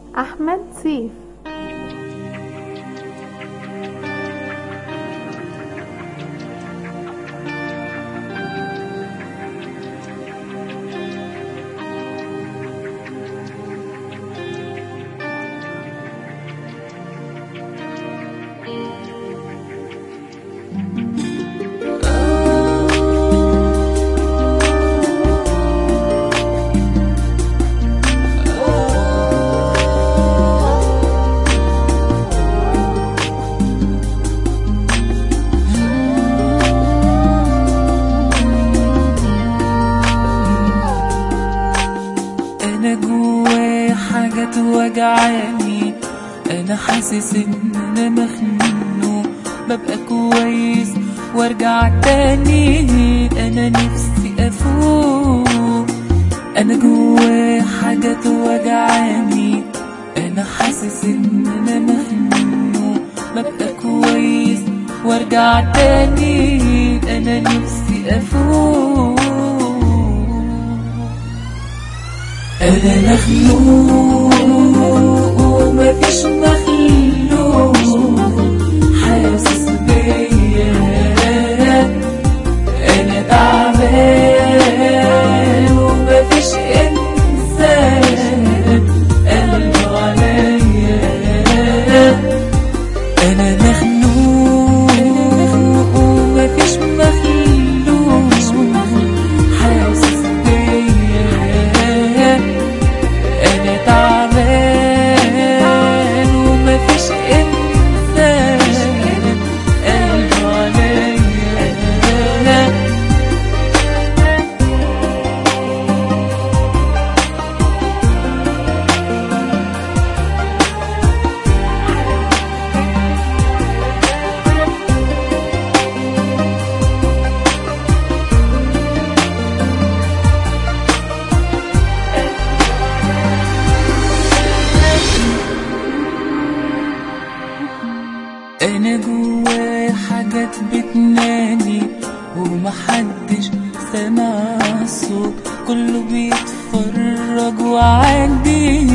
أحمد سيف انا جوايا حاجة توجعاني انا حاسس ان انا مخنوق ببقى كويس وارجع تاني انا نفسي افوق انا جوايا حاجة توجعاني انا حاسس ان انا مخنوق ببقى كويس وارجع تاني انا نفسي افوق أنا مخلوق ومفيش مخلوق حاسس بيا أنا تعبان ومفيش إنسان قلبه عليا أنا مخلوق ومفيش مخلوق حاسس بيا أنا تعبان ومفيش إنسان قلبه عليا انا جوايا حاجات بتنادي ومحدش سامع الصوت كله بيتفرج وعادي